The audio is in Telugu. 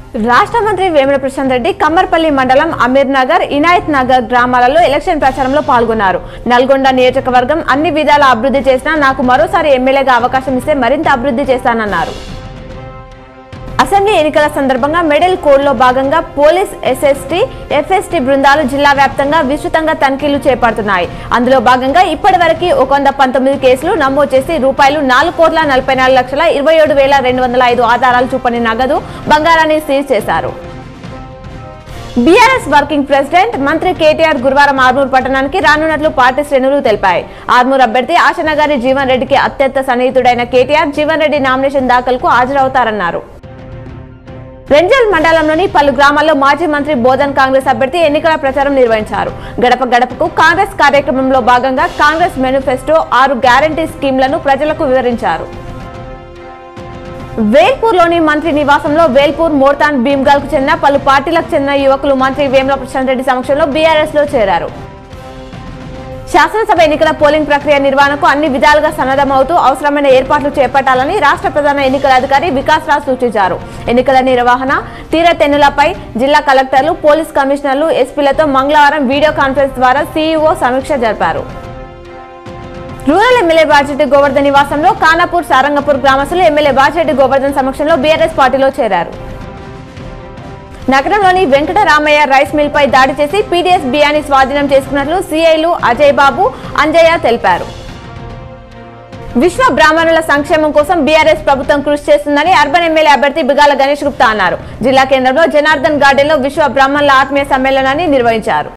రాష్ట్ర మంత్రి వేముల ప్రశాంత్ రెడ్డి కమ్మర్పల్లి మండలం అమీర్ నగర్ ఇనాయత్ నగర్ గ్రామాలలో ఎలక్షన్ ప్రచారంలో పాల్గొన్నారు నల్గొండ నియోజకవర్గం అన్ని విధాల అభివృద్ధి చేసినా నాకు మరోసారి ఎమ్మెల్యేగా అవకాశం ఇస్తే మరింత అభివృద్ధి చేస్తానన్నారు అసెంబ్లీ ఎన్నికల సందర్భంగా మెడల్ కోడ్లో భాగంగా పోలీస్ ఎస్ఎస్టీ ఎఫ్ఎస్టీ బృందాలు జిల్లా వ్యాప్తంగా విస్తృతంగా తనిఖీలు చేపడుతున్నాయి అందులో భాగంగా ఇప్పటి వరకు ఒక వంద పంతొమ్మిది కేసులు నమోదు చేసి రూపాయలు నాలుగు కోట్ల నలభై నాలుగు లక్షల ఇరవై ఏడు వేల రెండు వందల ఐదు ఆధారాలు చూపని నగదు బంగారాన్ని సీజ్ చేశారు బీఆర్ఎస్ వర్కింగ్ ప్రెసిడెంట్ మంత్రి కేటీఆర్ గురువారం ఆర్మూర్ పట్టణానికి రానున్నట్లు పార్టీ శ్రేణులు తెలిపాయి ఆర్మూర్ అభ్యర్థి ఆశనగారి జీవన్ రెడ్డికి అత్యంత సన్నిహితుడైన కేటీఆర్ జీవన్ రెడ్డి నామినేషన్ దాఖలుకు హాజరవుతారన్నారు రెంజల్ మండలంలోని పలు గ్రామాల్లో మాజీ మంత్రి బోధన్ కాంగ్రెస్ అభ్యర్థి ఎన్నికల ప్రచారం నిర్వహించారు గడప గడపకు కాంగ్రెస్ కార్యక్రమంలో భాగంగా కాంగ్రెస్ మేనిఫెస్టో ఆరు గ్యారంటీ స్కీమ్లను ప్రజలకు వివరించారు వేల్పూర్లోని మంత్రి నివాసంలో వేల్పూర్ మోర్తాన్ భీమ్గల్ కు చెందిన పలు పార్టీలకు చెందిన యువకులు మంత్రి వేముల ప్రశాంత్ రెడ్డి సమక్షంలో బీఆర్ఎస్ లో చేరారు శాసనసభ ఎన్నికల పోలింగ్ ప్రక్రియ నిర్వహణకు అన్ని విధాలుగా సన్నద్ధమవుతూ అవసరమైన ఏర్పాట్లు చేపట్టాలని రాష్ట్ర ప్రధాన ఎన్నికల అధికారి వికాస్ రాజ్ సూచించారు ఎన్నికల నిర్వహణ తీరతెన్నులపై జిల్లా కలెక్టర్లు పోలీస్ కమిషనర్లు ఎస్పీలతో మంగళవారం వీడియో కాన్ఫరెన్స్ ద్వారా సీఈఓ సమీక్ష జరిపారు రూరల్ ఎమ్మెల్యే బాజిరెడ్డి గోవర్ధన్ నివాసంలో ఖానాపూర్ సారంగపూర్ గ్రామస్తులు ఎమ్మెల్యే బాజిరెడ్డి గోవర్ధన్ సమక్షంలో బీఆర్ఎస్ పార్టీలో చేరారు నగరంలోని వెంకటరామయ్య రైస్ మిల్ పై దాడి చేసి పీడీఎస్ బియ్యాన్ని స్వాధీనం చేసుకున్నట్లు సిఐలు అజయ్ బాబు అంజయ్య తెలిపారు విశ్వ బ్రాహ్మణుల సంక్షేమం కోసం బీఆర్ఎస్ ప్రభుత్వం కృషి చేస్తుందని అర్బన్ ఎమ్మెల్యే అభ్యర్థి బిగాల గణేష్ గుప్తా అన్నారు జిల్లా కేంద్రంలో జనార్దన్ గార్డెన్ లో విశ్వ బ్రాహ్మణుల ఆత్మీయ సమ్మేళనాన్ని నిర్వహించారు